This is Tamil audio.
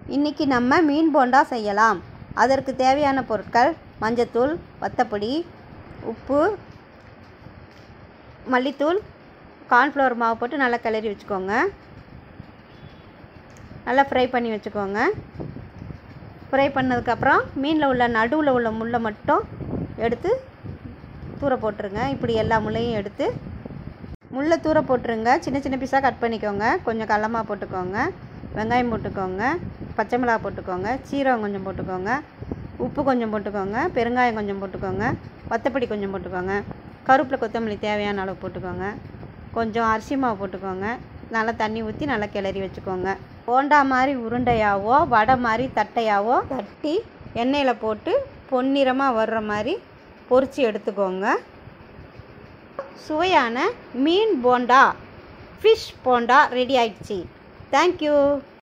இன்றைக்கி நம்ம மீன் போண்டா செய்யலாம் அதற்கு தேவையான பொருட்கள் மஞ்சத்தூள் வத்தப்பொடி உப்பு மல்லித்தூள் கார்ன்ஃப்ளவர் மாவு போட்டு நல்லா கிளறி வச்சுக்கோங்க நல்லா ஃப்ரை பண்ணி வச்சுக்கோங்க ஃப்ரை பண்ணதுக்கப்புறம் மீனில் உள்ள நடுவில் உள்ள முள்ளை மட்டும் எடுத்து தூர போட்டுருங்க இப்படி எல்லா முள்ளையும் எடுத்து முள்ளை தூர போட்டுருங்க சின்ன சின்ன பீஸாக கட் பண்ணிக்கோங்க கொஞ்சம் கடலமா போட்டுக்கோங்க வெங்காயம் போட்டுக்கோங்க பச்சை மிளகா போட்டுக்கோங்க சீரகம் கொஞ்சம் போட்டுக்கோங்க உப்பு கொஞ்சம் போட்டுக்கோங்க பெருங்காயம் கொஞ்சம் போட்டுக்கோங்க வத்தப்பொடி கொஞ்சம் போட்டுக்கோங்க கருவேப்பிலை கொத்தமல்லி தேவையான அளவு போட்டுக்கோங்க கொஞ்சம் அரிசி மாவு போட்டுக்கோங்க நல்லா தண்ணி ஊற்றி நல்லா கிளறி வச்சுக்கோங்க போண்டா மாதிரி உருண்டையாவோ வடை மாதிரி தட்டையாவோ தட்டி எண்ணெயில் போட்டு பொன்னிறமாக வர்ற மாதிரி பொரித்து எடுத்துக்கோங்க சுவையான மீன் போண்டா ஃபிஷ் போண்டா ரெடி ஆயிடுச்சு தேங்க்யூ